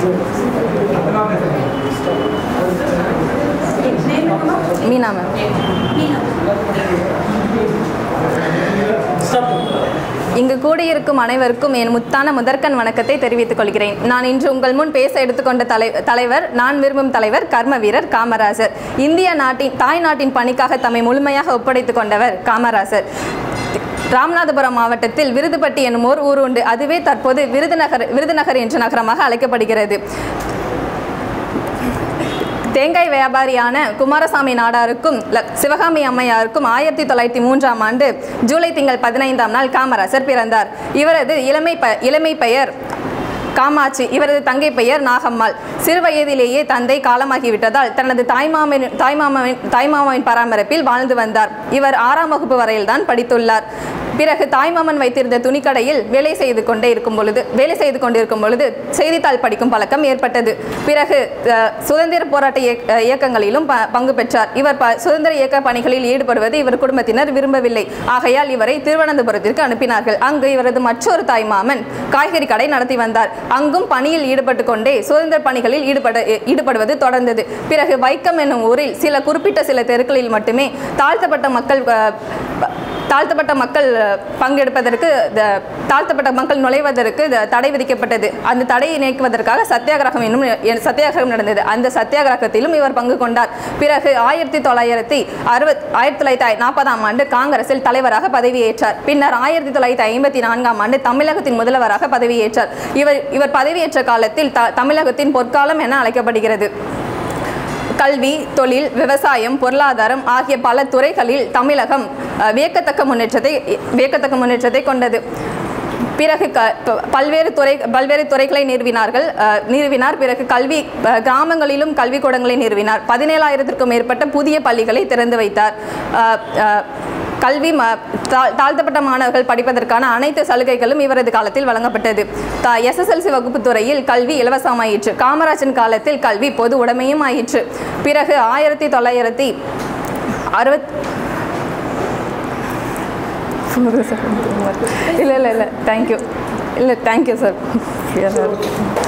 Meena ma'am இங்கு கூடியிருக்கும் அனைவருக்கும் என் முத்தான முதற்கண் வணக்கத்தை தெரிவித்துக் கொள்கிறேன் நான் இன்று உங்கள் முன் பேச எடுத்துக்கொண்ட தலை தலைவர் நான் விரும்பும் தலைவர் கர்ம வீரர் காமராசர் இந்திய நாட்டின் தாய் நாட்டின் பணிக்காக தம்மை முழுமையாக ஒப்படைத்துக் கொண்டவர் காமராசர் ராமநாதபுரம் மாவட்டத்தில் விருதுப்பட்டி என்னும் ஓர் ஊர் உண்டு அதுவே தற்போது விருதுநகர் விருதுநகர் என்ற நகரமாக அழைக்கப்படுகிறது தேங்காய் வியாபாரியான குமாரசாமி நாடாருக்கும் ல- சிவகாமி அம்மையாருக்கும் ஆயிரத்தி தொள்ளாயிரத்தி மூன்றாம் ஆண்டு ஜூலை திங்கள் பதினைந்தாம் நாள் காமராசர் பிறந்தார் இவரது இளமை ப இளமை பெயர் காமாட்சி இவரது தங்கை பெயர் நாகம்மாள் சிறு வயதிலேயே தந்தை காலமாகிவிட்டதால் தனது தாய்மாமன் தாய்மாமாவின் தாய்மாமாவின் பராமரிப்பில் வாழ்ந்து வந்தார் இவர் ஆறாம் வகுப்பு வரையில்தான் படித்துள்ளார் பிறகு தாய்மாமன் வைத்திருந்த துணிக்கடையில் வேலை செய்து கொண்டே இருக்கும் பொழுது வேலை செய்து கொண்டிருக்கும் பொழுது செய்தித்தாள் படிக்கும் பழக்கம் ஏற்பட்டது பிறகு அஹ், சுதந்திர போராட்ட இயக்க- அஹ், இயக்கங்களிலும் ப- பங்கு பெற்றார் இவர் ப- சுதந்திர இயக்க பணிகளில் ஈடுபடுவது இவர் குடும்பத்தினர் விரும்பவில்லை ஆகையால் இவரை திருவனந்தபுரத்திற்கு அனுப்பினார்கள் அங்கு இவரது மற்றொரு தாய்மாமன் காய்கறி கடை நடத்தி வந்தார் அங்கும் பணியில் ஈடுபட்டு கொண்டே சுதந்திர பணிகளில் ஈடுபட ஈடுபடுவது தொடர்ந்தது பிறகு வைக்கம் என்னும் ஊரில் சில குறிப்பிட்ட சில தெருக்களில் மட்டுமே தாழ்த்தப்பட்ட மக்கள் அஹ், ப- தாழ்த்தப்பட்ட மக்கள் அஹ், பங்கெடுப்பதற்கு த- தாழ்த்தப்பட்ட மக்கள் நுழைவதற்கு த- தடை விதிக்கப்பட்டது அந்த தடையை நீக்குவதற்காக சத்தியாகிரகம் என்னும் எ- சத்தியாகிரகம் நடந்தது அந்த சத்தியாகிரகத்திலும் இவர் பங்கு கொண்டார் பிறகு ஆயிரத்தி தொள்ளாயிரத்தி அறுபத் ஆயிரத்தி தொள்ளாயிரத்தி நாற்பதாம் ஆண்டு காங்கிரஸில் தலைவராக பதவியேற்றார் பின்னர் ஆயிரத்தி தொள்ளாயிரத்தி ஐம்பத்தி நான்காம் ஆண்டு தமிழகத்தின் முதல்வராக பதவியேற்றார் இவர் இவர் பதவியேற்ற காலத்தில் த தமிழகத்தின் பொற்காலம் என அழைக்கப்படுகிறது கல்வி தொழில் விவசாயம் பொருளாதாரம் ஆகிய பல துறைகளில் தமிழகம் அஹ், வியக்கத்தக்க முன்னேற்றத்தை வியக்கத்தக்க முன்னேற்றத்தை கொண்டது பிறகு க ப- பல்வேறு துறை பல்வேறு துறைகளை நிறுவினார்கள் அஹ், நிறுவினார் பிறகு கல்வி அஹ், கிராமங்களிலும் கல்விக்கூடங்களை நிறுவினார் பதினேழாயிரத்திற்கும் மேற்பட்ட புதிய பள்ளிகளை திறந்து வைத்தார் அஹ், அஹ், கல்வி ம தா- தாழ்த்தப்பட்ட மாணவர்கள் படிப்பதற்கான அனைத்து சலுகைகளும் இவரது காலத்தில் வழங்கப்பட்டது த எஸ்எஸ்எல்சி வகுப்பு துறையில் கல்வி இலவசமாயிற்று காமராஜன் காலத்தில் கல்வி பொது உடைமையும் ஆயிற்று பிறகு ஆயிரத்தி தொள்ளாயிரத்தி அறுபத் இல்லை இல்லை இல்லை தேங்க்யூ இல்லை தேங்க்யூ சார்